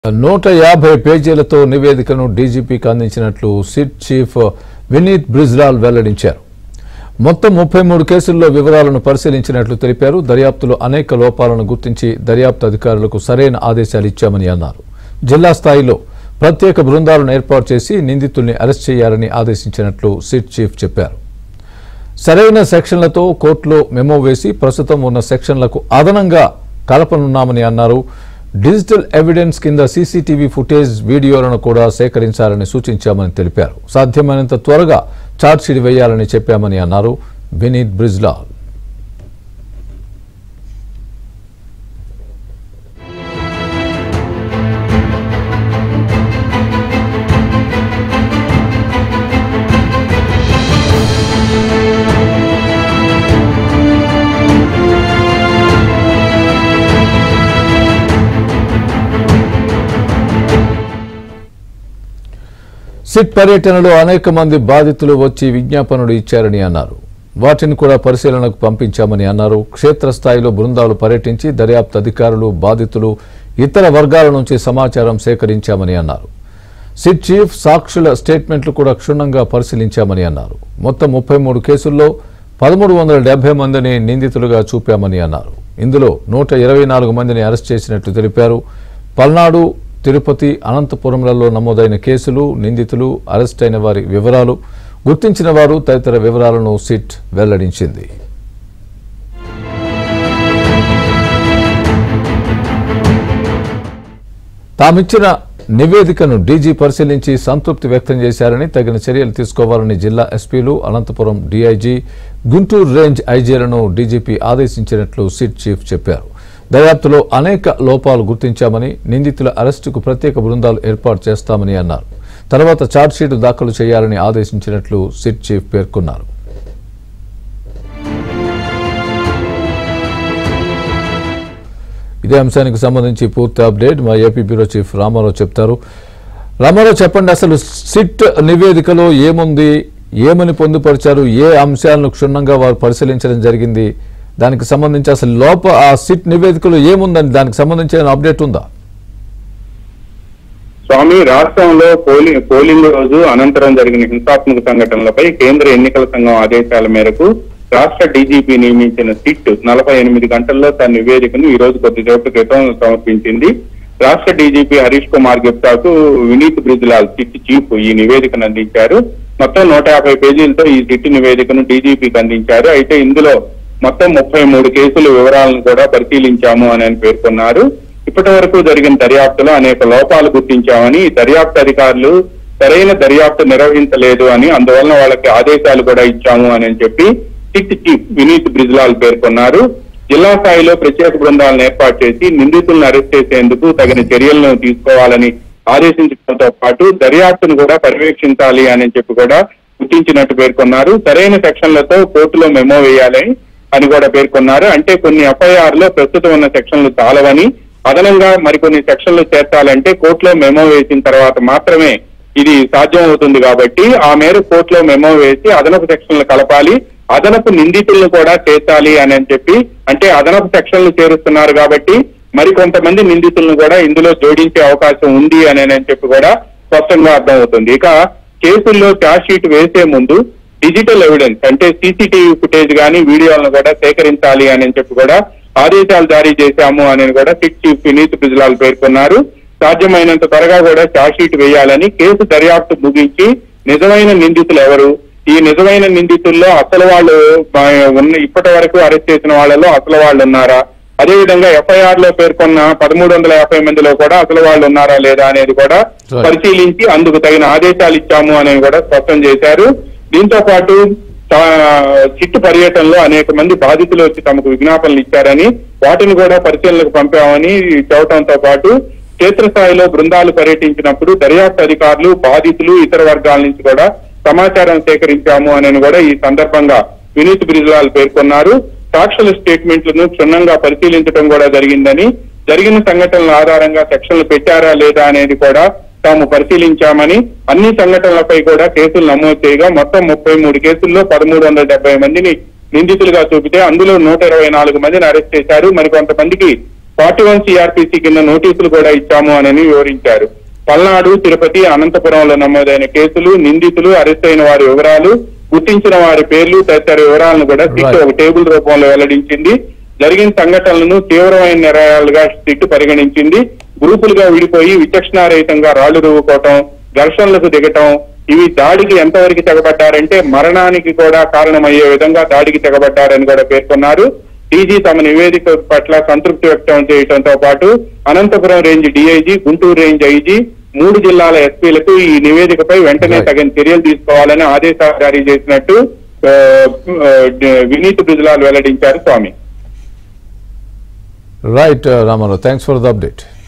నూట యాభై పేజీలతో నివేదికను డీజీపీకి అందించినట్లు సిట్ చీఫ్ వినీత్ బ్రిజ్లాల్ వెల్లడించారు మొత్తం ముప్పై మూడు కేసుల్లో వివరాలను పరిశీలించినట్లు తెలిపారు దర్యాప్తులో అనేక లోపాలను గుర్తించి దర్యాప్తు అధికారులకు సరైన ఆదేశాలు ఇచ్చామని అన్నారు జిల్లా స్థాయిలో ప్రత్యేక బృందాలను ఏర్పాటు చేసి నిందితుల్ని అరెస్ట్ చేయాలని ఆదేశించినట్లు సిట్ చీఫ్ చెప్పారు సరైన సెక్షన్లతో కోర్టులో మెమో వేసి ప్రస్తుతం ఉన్న సెక్షన్లకు అదనంగా కలపనున్నామని అన్నారు డిజిటల్ ఎవిడెన్స్ కింద సీసీటీవీ ఫుటేజ్ వీడియోలను కూడా సేకరించాలని సూచించామని తెలిపారు సాధ్యమైనంత త్వరగా ఛార్జ్షీట్ వేయాలని చెప్పామని అన్నారు వినీత్ బ్రిజ్లాల్ సిట్ పర్యటనలో అనేక మంది బాధితులు వచ్చి విజ్ఞాపనలు ఇచ్చారని అన్నారు వాటిని కూడా పరిశీలనకు పంపించామని అన్నారు క్షేత్రస్థాయిలో బృందాలు పర్యటించి దర్యాప్తు అధికారులు బాధితులు ఇతర వర్గాల నుంచి సమాచారం సేకరించామని అన్నారు సిట్ చీఫ్ సాక్షుల స్టేట్మెంట్లు కూడా క్షుణ్ణంగా పరిశీలించామని అన్నారు మొత్తం ముప్పై మూడు కేసుల్లో పదమూడు వందల డెబ్బై మందిని నిందితులుగా చూపామని అన్నారు ఇందులో నూట ఇరవై నాలుగు మందిని అరెస్ట్ చేసినట్లు తెలిపారు పల్నాడు తిరుపతి అనంతపురంలలో నమోదైన కేసులు నిందితులు అరెస్ట్ అయిన వారి వివరాలు గుర్తించిన వారు తదితర వివరాలను సిట్ వెల్లడించింది తామిచ్చిన నివేదికను డీజీ పరిశీలించి సంతృప్తి వ్యక్తం చేశారని తగిన చర్యలు తీసుకోవాలని జిల్లా ఎస్పీలు అనంతపురం డీఐజీ గుంటూరు రేంజ్ ఐజీలను డీజీపీ ఆదేశించినట్లు సిట్ చీఫ్ చెప్పారు దర్యాప్తులో అనేక లోపాలు గుర్తించామని నిందితుల అరెస్టుకు ప్రత్యేక బృందాలు ఏర్పాటు చేస్తామని అన్నారు తర్వాత ఛార్జ్షీట్ దాఖలు చేయాలని ఆదేశించినట్లు సిట్ చీఫ్ పేర్కొన్నారు ఇదే అంశానికి సంబంధించి పూర్తి అప్డేట్ మా ఏపీ బ్యూరో చీఫ్ రామారావు చెప్తారు రామారావు చెప్పండి అసలు సిట్ నివేదికలో ఏముంది ఏమని పొందుపరిచారు ఏ అంశాలను క్షుణ్ణంగా వారు పరిశీలించడం జరిగింది దానికి సంబంధించి అసలు లోప ఆ సిట్ నివేదికలో ఏముందని దానికి సంబంధించిన అప్డేట్ ఉందా స్వామి రాష్ట్రంలో పోలింగ్ పోలింగ్ రోజు అనంతరం జరిగిన హింసాత్మక సంఘటనలపై కేంద్ర ఎన్నికల సంఘం ఆదేశాల మేరకు రాష్ట్ర డీజీపీ నియమించిన సిట్ నలభై ఎనిమిది గంటల్లో తన నివేదికను ఈ రోజు కొద్దిసేపటి క్రితం సమర్పించింది రాష్ట్ర డీజీపీ హరీష్ కుమార్ గుప్తాకు వినీత్ బ్రిజ్లాల్ సిట్ చీఫ్ ఈ నివేదికను అందించారు మొత్తం నూట యాభై పేజీలతో ఈ సిట్ నివేదికను డీజీపీకి అందించారు అయితే ఇందులో మొత్తం ముప్పై మూడు కేసుల వివరాలను కూడా పరిశీలించాము అని ఆయన పేర్కొన్నారు ఇప్పటి వరకు జరిగిన దర్యాప్తులో అనేక లోపాలు గుర్తించామని ఈ దర్యాప్తు అధికారులు సరైన దర్యాప్తు నిర్వహించలేదు అని అందువలన వాళ్ళకి ఆదేశాలు కూడా ఇచ్చాము అని చెప్పి సిట్ చీఫ్ వినీత్ బ్రిజ్లాల్ పేర్కొన్నారు జిల్లా స్థాయిలో ప్రత్యేక బృందాలను ఏర్పాటు చేసి నిందితులను అరెస్ట్ చేసేందుకు తగిన చర్యలను తీసుకోవాలని ఆదేశించడంతో పాటు దర్యాప్తును కూడా పర్యవేక్షించాలి అని చెప్పి కూడా గుర్తించినట్టు పేర్కొన్నారు సరైన సెక్షన్లతో కోర్టులో మెమో వేయాలని అని కూడా పేర్కొన్నారు అంటే కొన్ని ఎఫ్ఐఆర్ లో ప్రస్తుతం ఉన్న సెక్షన్లు చాలవని అదనంగా మరికొన్ని సెక్షన్లు చేర్చాలంటే కోర్టులో మెమో వేసిన తర్వాత మాత్రమే ఇది సాధ్యం అవుతుంది కాబట్టి ఆ మేర కోర్టులో మెమో వేసి అదనపు సెక్షన్లు కలపాలి అదనపు నిందితులను కూడా చేర్చాలి అని అని చెప్పి అంటే అదనపు సెక్షన్లు చేరుస్తున్నారు కాబట్టి మరికొంతమంది నిందితులను కూడా ఇందులో జోడించే అవకాశం ఉంది అని అని చెప్పి కూడా స్పష్టంగా అర్థమవుతుంది ఇక కేసుల్లో ఛార్జ్ షీట్ వేసే ముందు డిజిటల్ ఎవిడెన్స్ అంటే సీసీటీవీ ఫుటేజ్ కానీ వీడియోలను కూడా సేకరించాలి అని చెప్పి కూడా ఆదేశాలు జారీ చేశాము అని కూడా సిట్ చీఫ్ వినీత్ బ్రిజ్లాల్ పేర్కొన్నారు సాధ్యమైనంత త్వరగా కూడా ఛార్జ్ షీట్ వేయాలని కేసు దర్యాప్తు ముగించి నిజమైన నిందితులు ఎవరు ఈ నిజమైన నిందితుల్లో అసలు వాళ్ళు ఆ, ఉన్న ఇప్పటి వరకు అరెస్ట్ చేసిన వాళ్ళలో అసలు వాళ్ళు ఉన్నారా అదేవిధంగా ఎఫ్ఐఆర్ లో పేర్కొన్న పదమూడు వందల యాభై మందిలో కూడా అసలు వాళ్ళు ఉన్నారా లేదా అనేది కూడా Right. పరిశీలించి అందుకు తగిన ఆదేశాలు ఇచ్చాము అని కూడా స్పష్టం చేశారు దీంతో పాటు తా- చిట్టు పర్యటనలో అనేక మంది బాధితులు వచ్చి తమకు విజ్ఞాపనలు ఇచ్చారని వాటిని కూడా పరిశీలనకు పంపామని చెప్పడంతో పాటు క్షేత్రస్థాయిలో బృందాలు పర్యటించినప్పుడు దర్యాప్తు అధికారులు బాధితులు ఇతర వర్గాల నుంచి కూడా సమాచారం సేకరించాము అని కూడా ఈ సందర్భంగా వినీత్ బ్రిజ్లాల్ పేర్కొన్నారు సాక్షుల స్టేట్మెంట్లను క్షుణ్ణంగా పరిశీలించడం కూడా జరిగిందని జరిగిన సంఘటనల ఆధారంగా సెక్షన్లు పెట్టారా లేదా అనేది కూడా తాము పరిశీలించామని అన్ని సంఘటనలపై కూడా కేసులు నమోదు చేయగా మొత్తం ముప్పై మూడు కేసుల్లో పదమూడు వందల డెబ్బై మందిని నిందితులుగా చూపితే అందులో నూట ఇరవై నాలుగు మందిని అరెస్ట్ చేశారు మరి కొంతమందికి ఫార్టీ వన్ సిఆర్పిసి కింద నోటీసులు కూడా ఇచ్చాము అని వివరించారు పల్నాడు తిరుపతి అనంతపురంలో నమోదైన కేసులు నిందితులు అరెస్ట్ అయిన వారి వివరాలు గుర్తించిన వారి పేర్లు తదితర వివరాలను కూడా సిట్ Right. ఒక టేబుల్ రూపంలో వెల్లడించింది జరిగిన సంఘటనలను తీవ్రమైన నేరాలుగా సిట్ పరిగణించింది గ్రూపులుగా విడిపోయి విచక్షణారహితంగా రాళ్లు రువ్వుకోవటం ఘర్షణలకు దిగటం ఇవి దాడికి ఎంతవరకు తెగబడ్డారంటే మరణానికి కూడా కారణమయ్యే విధంగా దాడికి తెగబడ్డారని కూడా పేర్కొన్నారు డీజీ తమ నివేదిక పట్ల సంతృప్తి వ్యక్తం చేయడంతో పాటు Anantapuram range DIG Guntur range IG మూడు జిల్లాల ఎస్పీలకు ఈ నివేదికపై వెంటనే Right. తగిన చర్యలు తీసుకోవాలని ఆదేశాలు జారీ చేసినట్టు ఆ, ఆ, వినీత్ బ్రిజ్లాల్ వెల్లడించారు Swami right Ramarao thanks for the update